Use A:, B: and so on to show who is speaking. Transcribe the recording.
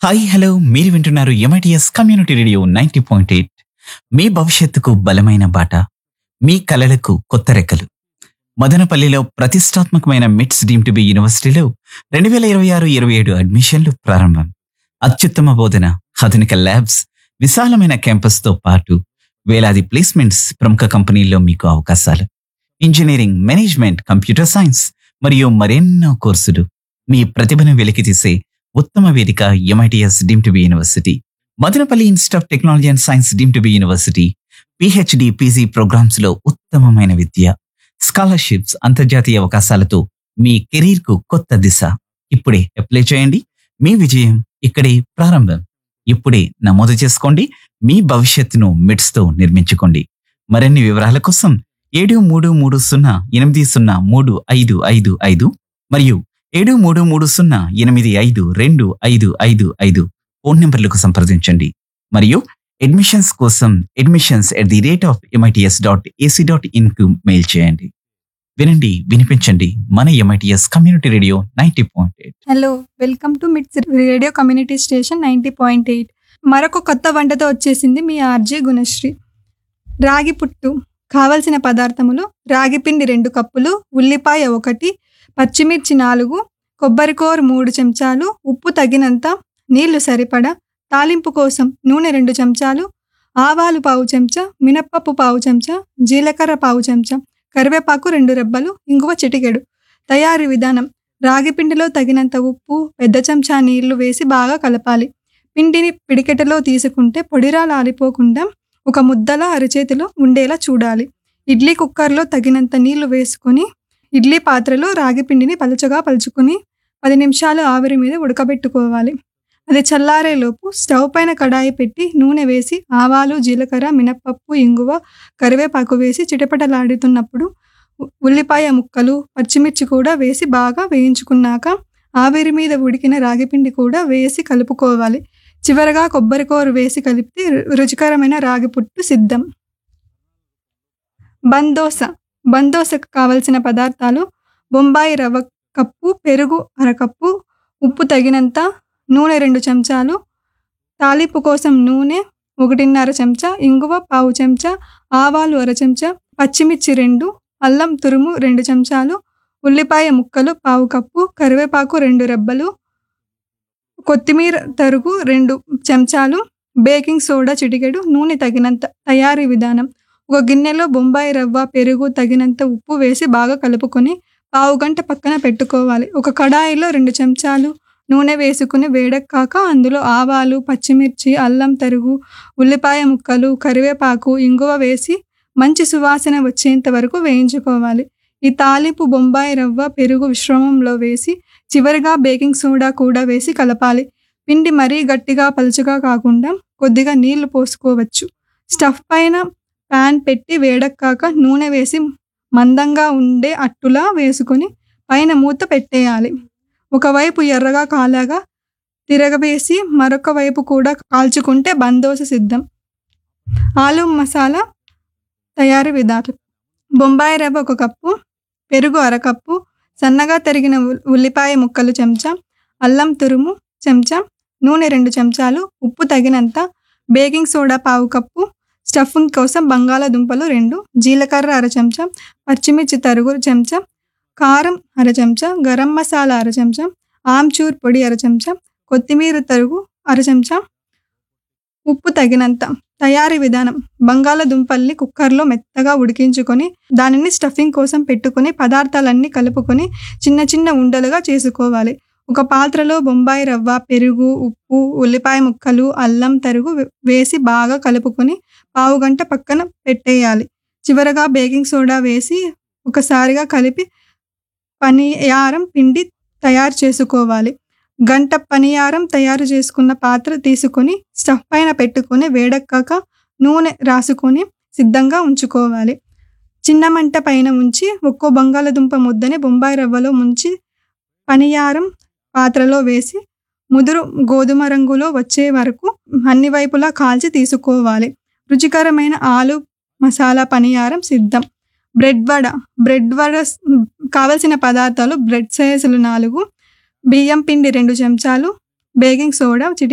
A: hi hello మీరు వింటున్నారు MITS community radio ninety point eight మీ భవిష్యత్తుకు బలమైన బాట మీ కలలకు కొత్త రెక్కలు మదనపల్లిలో ప్రతిష్టాత్మకమైన మిట్స్ డీమ్ టు బి యూనివర్సిటీలో రెండు వేల ఇరవై ఆరు ఇరవై ఏడు అడ్మిషన్లు ప్రారంభం అత్యుత్తమ బోధన ఆధునిక ల్యాబ్స్ విశాలమైన క్యాంపస్తో పాటు వేలాది ప్లేస్మెంట్స్ ప్రముఖ కంపెనీల్లో మీకు అవకాశాలు ఇంజనీరింగ్ మేనేజ్మెంట్ కంప్యూటర్ సైన్స్ మరియు మరెన్నో కోర్సులు మీ ప్రతిభను వెలికితీసే ఉత్తమ వేదిక MITS deemed to be university Madanapalle institute of technology and science deemed to be university PhD PG programmes లో ఉత్తమమైన విద్య స్కాలర్షిప్స్ అంతర్జాతీయ అవకాశాలతో మీ కెరీర్ కు కొత్త దిశ ఇప్పుడే అప్లై చేయండి మీ విజయం ఇక్కడే ప్రారంభం ఇప్పుడే నమోదు చేసుకోండి మీ భవిష్యత్తును మిడ్స్ తో నిర్మించుకోండి మరిన్ని వివరాల కోసం ఏడు మూడు మూడు సున్నా ఎనిమిది సున్నా మూడు ఐదు ఐదు ఐదు మరియు ఏడు మూడు మూడు సున్నా ఎనిమిది ఐదు రెండు ఐదు ఐదు ఐదు ఫోన్ నెంబర్లకు సంప్రదించండి మరియు అడ్మిషన్స్ కోసం admissions at the rate of MITS dot AC dot in కు మెయిల్ చేయండి వినండి వినిపించండి మన ఎంఐటిఎస్ కమ్యూనిటీ రేడియో నైంటీ పాయింట్ ఎయిట్
B: hello welcome to MITS radio community station ninety point eight మరొక కొత్త వంటతో వచ్చేసింది మీ ఆర్జే గుణశ్రీ రాగి పుట్టు కావలసిన పదార్థములు రాగి పిండి రెండు కప్పులు ఉల్లిపాయ ఒకటి పచ్చిమిర్చి నాలుగు కొబ్బరికూర మూడు చెంచాలు ఉప్పు తగినంత నీళ్లు సరిపడా తాలింపు కోసం నూనె రెండు చెంచాలు ఆవాలు పావు చెంచా మినప్పప్పు పావు చెంచా జీలకర్ర పావు చెంచా కరివేపాకు రెండు రెబ్బలు ఇంగువ చిటికెడు తయారీ విధానం రాగి పిండిలో తగినంత ఉప్పు పెద్ద చెంచా నీళ్లు వేసి బాగా కలపాలి పిండిని పిడికెటలో తీసుకుంటే పొడిరాలు ఆలిపోకుండా ఒక ముద్దలా అరచేతిలో ఉండేలా చూడాలి ఇడ్లీ కుక్కర్లో తగినంత నీళ్లు వేసుకొని ఇడ్లీ పాత్రలో రాగి పిండిని పలుచగా పలుచుకొని పది నిమిషాలు ఆవిరి మీద ఉడకబెట్టుకోవాలి అది చల్లారేలోపు స్టవ్ పైన కడాయి పెట్టి నూనె వేసి ఆవాలు జీలకర్ర మినప్పప్పు ఇంగువ కరివేపాకు వేసి చిటపటలాడుతున్నప్పుడు ఉ- ఉల్లిపాయ ముక్కలు పచ్చిమిర్చి కూడా వేసి బాగా వేయించుకున్నాక ఆవిరి మీద ఉడికిన రాగిపిండి కూడా వేసి కలుపుకోవాలి చివరగా కొబ్బరికూర వేసి కలిపితే రు- రుచికరమైన రాగి పుట్టు సిద్ధం బందోస బందోసకు కావలసిన పదార్థాలు బొంబాయి రవ్వ కప్పు పెరుగు అరకప్పు ఉప్పు తగినంత నూనె రెండు చెంచాలు తాలింపు కోసం నూనె ఒకటిన్నర చెంచా ఇంగువ పావు చెంచా ఆవాలు అర చెంచా పచ్చిమిర్చి రెండు అల్లం తురుము రెండు చెంచాలు ఉల్లిపాయ ముక్కలు పావు కప్పు కరివేపాకు రెండు రెబ్బలు కొత్తిమీర తరుగు రెండు చెంచాలు బేకింగ్ సోడా చిటికెడు నూనె తగినంత తయారీ విధానం ఒక గిన్నెలో బొంబాయి రవ్వ పెరుగు తగినంత ఉప్పు వేసి బాగా కలుపుకొని పావు గంట పక్కన పెట్టుకోవాలి ఒక కడాయిలో రెండు చెంచాలు నూనె వేసుకుని వేడెక్కాక అందులో ఆవాలు పచ్చిమిర్చి అల్లం తరుగు ఉల్లిపాయ ముక్కలు కరివేపాకు ఇంగువ వేసి మంచి సువాసన వచ్చేంత వరకు వేయించుకోవాలి ఈ తాలింపు బొంబాయి రవ్వ పెరుగు మిశ్రమంలో వేసి చివరిగా బేకింగ్ సోడా కూడా వేసి కలపాలి పిండి మరీ గట్టిగా పలుచగా కాకుండా కొద్దిగా నీళ్లు పోసుకోవచ్చు స్టఫ్ పైన ప్యాన్ పెట్టి వేడెక్కాక నూనె వేసి మందంగా ఉండే అట్టులా వేసుకొని పైన మూత పెట్టేయాలి ఒకవైపు ఎర్రగా కాలాగా తిరగవేసి మరొక వైపు కూడా కాల్చుకుంటే బందోస సిద్ధం ఆలు మసాలా తయారీ విధానం బొంబాయి రవ్వ ఒక కప్పు పెరుగు అరకప్పు సన్నగా తరిగిన ఉల్- ఉల్లిపాయ ముక్కలు చెంచా అల్లం తురుము చెంచా నూనె రెండు చెంచాలు ఉప్పు తగినంత బేకింగ్ సోడా పావు కప్పు స్టఫింగ్ కోసం బంగాళాదుంపలు రెండు జీలకర్ర అర చెంచా పచ్చిమిర్చి తరుగు చెంచా కారం అర చెంచా గరం మసాలా అర చెంచా ఆమ్చూర్ పొడి అర చెంచా కొత్తిమీర తరుగు అర చెంచా ఉప్పు తగినంత తయారీ విధానం బంగాళదుంపల్ని కుక్కర్లో మెత్తగా ఉడికించుకొని దానిని స్టఫింగ్ కోసం పెట్టుకొని పదార్థాలన్నీ కలుపుకొని చిన్న చిన్న ఉండలుగా చేసుకోవాలి ఒక పాత్రలో బొంబాయి రవ్వ పెరుగు ఉప్పు ఉల్లిపాయ ముక్కలు అల్లం తరుగు వే- వేసి బాగా కలుపుకొని పావు గంట పక్కన పెట్టేయాలి చివరగా బేకింగ్ సోడా వేసి ఒకసారిగా కలిపి పనియారం పిండి తయారు చేసుకోవాలి గంట పనియారం తయారు చేసుకున్న పాత్ర తీసుకొని స్టవ్ పైన పెట్టుకొని వేడెక్కాక నూనె రాసుకొని సిద్ధంగా ఉంచుకోవాలి చిన్న మంట పైన ఉంచి ఒక్కో బంగాళదుంప ముద్దని బొంబాయి రవ్వలో ముంచి పనియారం పాత్రలో వేసి ముదురు గోధుమ రంగులో వచ్చే వరకు అన్ని వైపులా కాల్చి తీసుకోవాలి రుచికరమైన ఆలు మసాలా పనియారం సిద్ధం బ్రెడ్ వడ బ్రెడ్ వడ స్- కావలసిన పదార్థాలు బ్రెడ్ సైజులు నాలుగు బియ్యం పిండి రెండు చెంచాలు బేకింగ్ సోడా చిటి